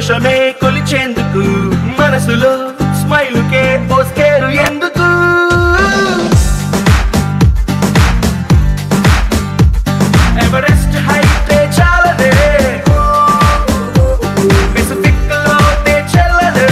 సంతోషమే కొలిచేందుకు మనసులో స్మైలుకే పోస్కేరు ఎందుకు ఎవరెస్ట్ హైటే చాలదే పెసిఫిక్ లోతే చెల్లదే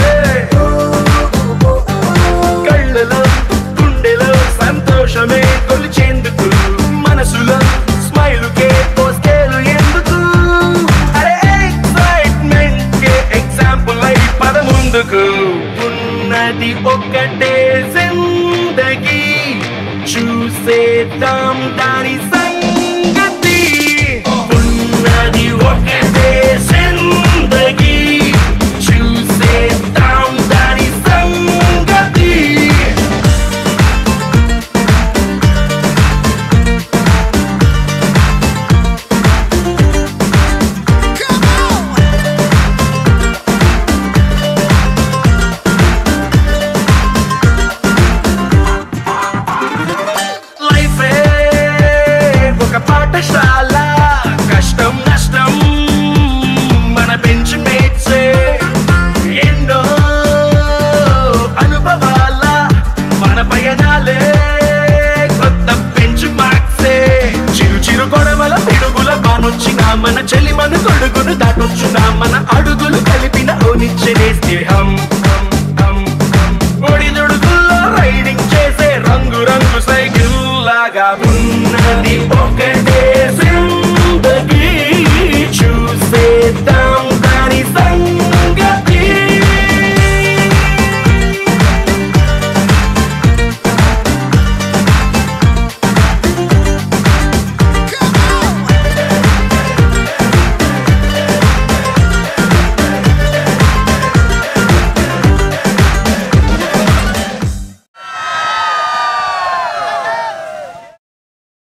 కళ్ళలో గుండెలో సంతోషమే కొలిచేందుకు మనసులో స్మైలుకే పోస్కేలు ఎందుకు అరే ఎక్సైట్మెంట్ కే ఎగ్జాంపుల్ అయి పద ముందుకు ఉన్నది ఒక్కటే జిందగీ చూసేద్దాం దాని సంగతి ఉన్నది ఒకటే జిందగీ చూసేద్దాం దాని సంగతి లైఫే ఒక పాఠశాల కష్టం నష్టం మన బెంచ్ మేట్సే ఎన్నో అనుభవాల మన పయనాలే కొత్త బెంచ్ మార్క్సే చిరు చిరు గొడవల పిడుగుల బానొచ్చిన మన చెలి మన గొడుగును దాటొచ్చునా